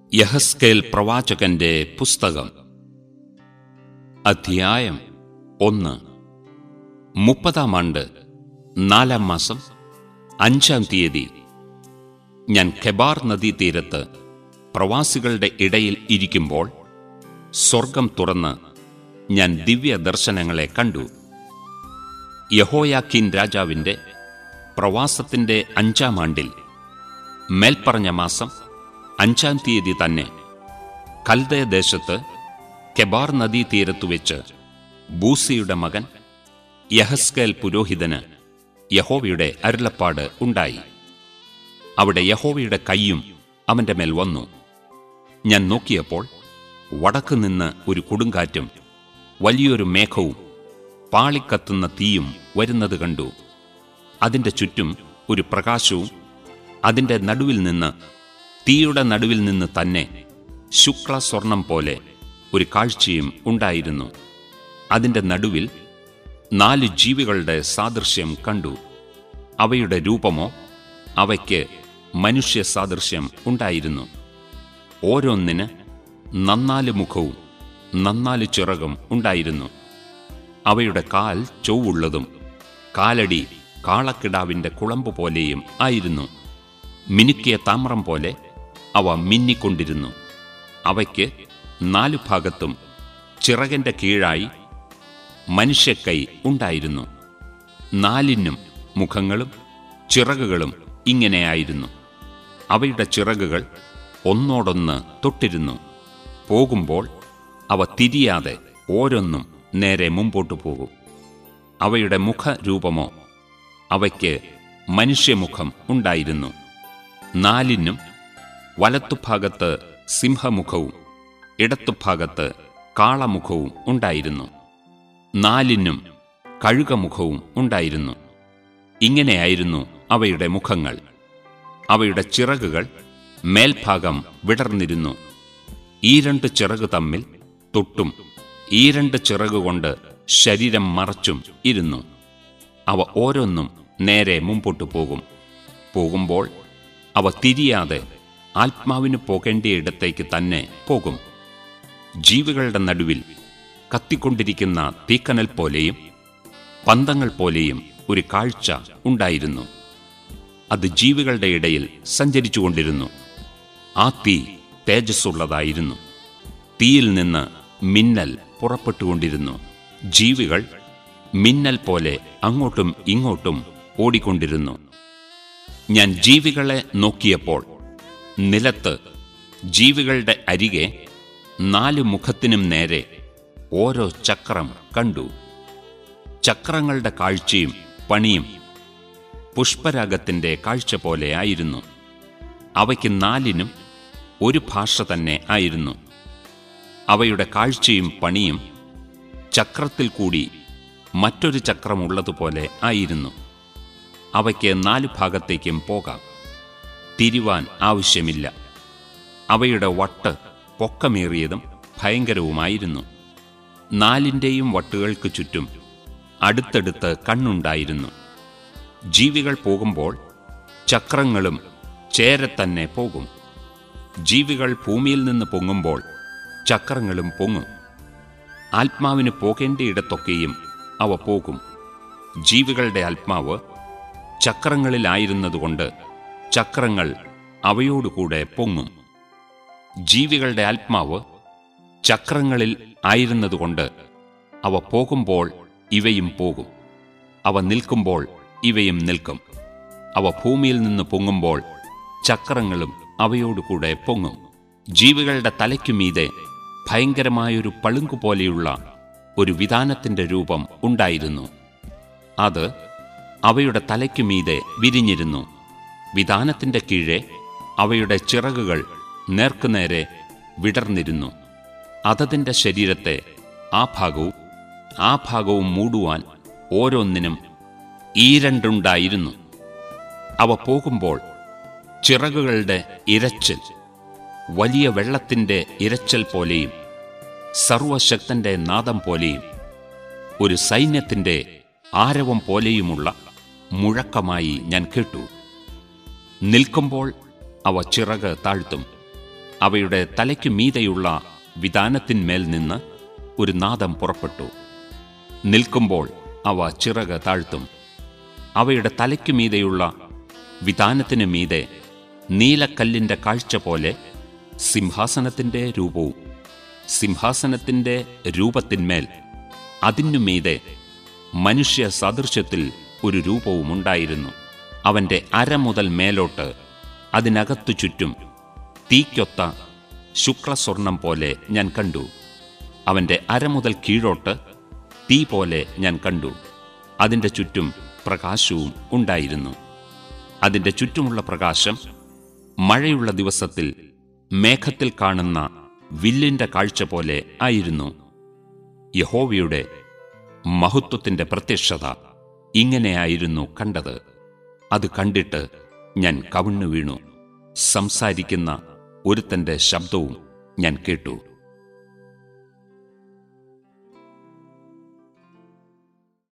യഹസ്കേൽ പ്രവാചകന്റെ പുസ്തകം അധ്യായം ഒന്ന് മുപ്പതാം ആണ്ട് നാലാം മാസം അഞ്ചാം തീയതി ഞാൻ ഖെബാർ നദീതീരത്ത് പ്രവാസികളുടെ ഇടയിൽ ഇരിക്കുമ്പോൾ സ്വർഗം തുറന്ന് ഞാൻ ദിവ്യ ദർശനങ്ങളെ കണ്ടു യഹോയാക്കീൻ രാജാവിന്റെ പ്രവാസത്തിന്റെ അഞ്ചാം ആണ്ടിൽ മേൽപ്പറഞ്ഞ മാസം അഞ്ചാം തീയതി തന്നെ കൽദയ ദേശത്ത് കെബാർ നദീതീരത്തു വെച്ച് ബൂസിയുടെ മകൻ യഹസ്കേൽ പുരോഹിതന് യഹോവയുടെ അരുളപ്പാട് ഉണ്ടായി അവിടെ യഹോവയുടെ കൈയും അവന്റെ മേൽ വന്നു ഞാൻ നോക്കിയപ്പോൾ വടക്ക് നിന്ന് ഒരു കൊടുങ്കാറ്റും വലിയൊരു മേഘവും പാളിക്കത്തുന്ന തീയും വരുന്നത് കണ്ടു അതിന്റെ ചുറ്റും ഒരു പ്രകാശവും അതിന്റെ നടുവിൽ നിന്ന് തീയുടെ നടുവിൽ നിന്ന് തന്നെ ശുക്ല സ്വർണം പോലെ ഒരു കാഴ്ചയും ഉണ്ടായിരുന്നു അതിന്റെ നടുവിൽ നാല് ജീവികളുടെ സാദൃശ്യം കണ്ടു അവയുടെ രൂപമോ അവയ്ക്ക് മനുഷ്യ സാദൃശ്യം ഉണ്ടായിരുന്നു ഓരോന്നിന് നന്നാല് മുഖവും നന്നാല് ചിറകും ഉണ്ടായിരുന്നു അവയുടെ കാൽ ചൊവ്വുള്ളതും കാലടി കാളക്കിടാവിന്റെ കുളമ്പ് പോലെയും ആയിരുന്നു മിനുക്കിയ താമ്രം പോലെ അവ മിന്നിക്കൊണ്ടിരുന്നു അവയ്ക്ക് നാലു ഭാഗത്തും ചിറകന്റെ കീഴായി മനുഷ്യക്കൈ ഉണ്ടായിരുന്നു നാലിനും മുഖങ്ങളും ചിറകുകളും ഇങ്ങനെയായിരുന്നു അവയുടെ ചിറകുകൾ ഒന്നോടൊന്ന് തൊട്ടിരുന്നു പോകുമ്പോൾ അവ തിരിയാതെ ഓരോന്നും നേരെ മുമ്പോട്ടു പോകും അവയുടെ മുഖരൂപമോ അവയ്ക്ക് മനുഷ്യമുഖം ഉണ്ടായിരുന്നു നാലിനും വലത്തുഭാഗത്ത് സിംഹമുഖവും ഇടത്തുഭാഗത്ത് കാളമുഖവും ഉണ്ടായിരുന്നു നാലിനും കഴുകമുഖവും ഉണ്ടായിരുന്നു ഇങ്ങനെയായിരുന്നു അവയുടെ മുഖങ്ങൾ അവയുടെ ചിറകുകൾ മേൽഭാഗം വിടർന്നിരുന്നു ഈ രണ്ട് ചിറക് തമ്മിൽ തൊട്ടും ഈ രണ്ട് ചിറകുകൊണ്ട് ശരീരം മറച്ചും ഇരുന്നു അവ ഓരോന്നും നേരെ മുമ്പോട്ടു പോകും പോകുമ്പോൾ അവ തിരിയാതെ ആത്മാവിന് പോകേണ്ടിയിടത്തേക്ക് തന്നെ പോകും ജീവികളുടെ നടുവിൽ കത്തിക്കൊണ്ടിരിക്കുന്ന തീക്കനൽ പോലെയും പന്തങ്ങൾ പോലെയും ഒരു കാഴ്ച ഉണ്ടായിരുന്നു അത് ജീവികളുടെ ഇടയിൽ സഞ്ചരിച്ചുകൊണ്ടിരുന്നു ആ തീ തേജസ്സുള്ളതായിരുന്നു തീയിൽ നിന്ന് മിന്നൽ പുറപ്പെട്ടുകൊണ്ടിരുന്നു ജീവികൾ മിന്നൽ പോലെ അങ്ങോട്ടും ഇങ്ങോട്ടും ഓടിക്കൊണ്ടിരുന്നു ഞാൻ ജീവികളെ നോക്കിയപ്പോൾ നിലത്ത് ജീവികളുടെ അരികെ നാല് മുഖത്തിനും നേരെ ഓരോ ചക്രം കണ്ടു ചക്രങ്ങളുടെ കാഴ്ചയും പണിയും പുഷ്പരാഗത്തിന്റെ കാഴ്ച പോലെ ആയിരുന്നു അവയ്ക്ക് നാലിനും ഒരു ഭാഷ തന്നെ ആയിരുന്നു അവയുടെ കാഴ്ചയും പണിയും ചക്രത്തിൽ കൂടി മറ്റൊരു ചക്രമുള്ളതുപോലെ ആയിരുന്നു അവയ്ക്ക് നാല് ഭാഗത്തേക്കും പോകാം തിരിവാൻ ആവശ്യമില്ല അവയുടെ വട്ട് പൊക്കമേറിയതും ഭയങ്കരവുമായിരുന്നു നാലിൻ്റെയും വട്ടുകൾക്ക് ചുറ്റും അടുത്തടുത്ത് കണ്ണുണ്ടായിരുന്നു ജീവികൾ പോകുമ്പോൾ ചക്രങ്ങളും ചേരെ തന്നെ പോകും ജീവികൾ ഭൂമിയിൽ നിന്ന് പൊങ്ങുമ്പോൾ ചക്രങ്ങളും പൊങ്ങും ആത്മാവിന് പോകേണ്ടിയിടത്തൊക്കെയും അവ പോകും ജീവികളുടെ ആത്മാവ് ചക്രങ്ങളിലായിരുന്നതുകൊണ്ട് ചക്രങ്ങൾ അവയോടുകൂടെ പൊങ്ങും ജീവികളുടെ ആത്മാവ് ചക്രങ്ങളിൽ ആയിരുന്നതുകൊണ്ട് അവ പോകുമ്പോൾ ഇവയും പോകും അവ നിൽക്കുമ്പോൾ ഇവയും നിൽക്കും അവ ഭൂമിയിൽ നിന്ന് പൊങ്ങുമ്പോൾ ചക്രങ്ങളും അവയോടുകൂടെ പൊങ്ങും ജീവികളുടെ തലയ്ക്കുമീതെ ഭയങ്കരമായൊരു പളുങ്കു പോലെയുള്ള ഒരു വിധാനത്തിന്റെ രൂപം ഉണ്ടായിരുന്നു അത് അവയുടെ തലയ്ക്കുമീതെ വിരിഞ്ഞിരുന്നു വിധാനത്തിന്റെ കീഴെ അവയുടെ ചിറകുകൾ നേർക്കുനേരെ വിടർന്നിരുന്നു അതതിന്റെ ശരീരത്തെ ആ ഭാഗവും ആ ഭാഗവും മൂടുവാൻ ഓരോന്നിനും ഈ രണ്ടുണ്ടായിരുന്നു അവ പോകുമ്പോൾ ചിറകുകളുടെ ഇരച്ചൽ വലിയ വെള്ളത്തിന്റെ ഇരച്ചൽ പോലെയും സർവശക്തന്റെ നാദം പോലെയും ഒരു സൈന്യത്തിന്റെ ആരവം പോലെയുമുള്ള മുഴക്കമായി ഞാൻ കേട്ടു നിൽക്കുമ്പോൾ അവ ചിറക് താഴ്ത്തും അവയുടെ തലയ്ക്കു മീതെയുള്ള വിധാനത്തിന്മേൽ നിന്ന് ഒരു നാദം പുറപ്പെട്ടു നിൽക്കുമ്പോൾ അവ ചിറക് താഴ്ത്തും അവയുടെ തലയ്ക്കു മീതെയുള്ള വിധാനത്തിനു മീതെ നീലക്കല്ലിന്റെ കാഴ്ച പോലെ സിംഹാസനത്തിന്റെ രൂപവും സിംഹാസനത്തിന്റെ രൂപത്തിന്മേൽ അതിനു മീതെ മനുഷ്യ സദൃശ്യത്തിൽ ഒരു രൂപവുമുണ്ടായിരുന്നു അവന്റെ അര മുതൽ മേലോട്ട് അതിനകത്തു ചുറ്റും തീക്കൊത്ത ശുക്ലസ്വർണം പോലെ ഞാൻ കണ്ടു അവന്റെ അര മുതൽ കീഴോട്ട് തീ പോലെ ഞാൻ കണ്ടു അതിന്റെ ചുറ്റും പ്രകാശവും ഉണ്ടായിരുന്നു അതിന്റെ ചുറ്റുമുള്ള പ്രകാശം മഴയുള്ള ദിവസത്തിൽ മേഘത്തിൽ കാണുന്ന വില്ലിന്റെ കാഴ്ച പോലെ ആയിരുന്നു യഹോവയുടെ മഹത്വത്തിന്റെ പ്രത്യക്ഷത ഇങ്ങനെയായിരുന്നു കണ്ടത് അത് കണ്ടിട്ട് ഞാൻ കവിണ്ണു വീണു സംസാരിക്കുന്ന ഒരുത്തന്റെ ശബ്ദവും ഞാൻ കേട്ടു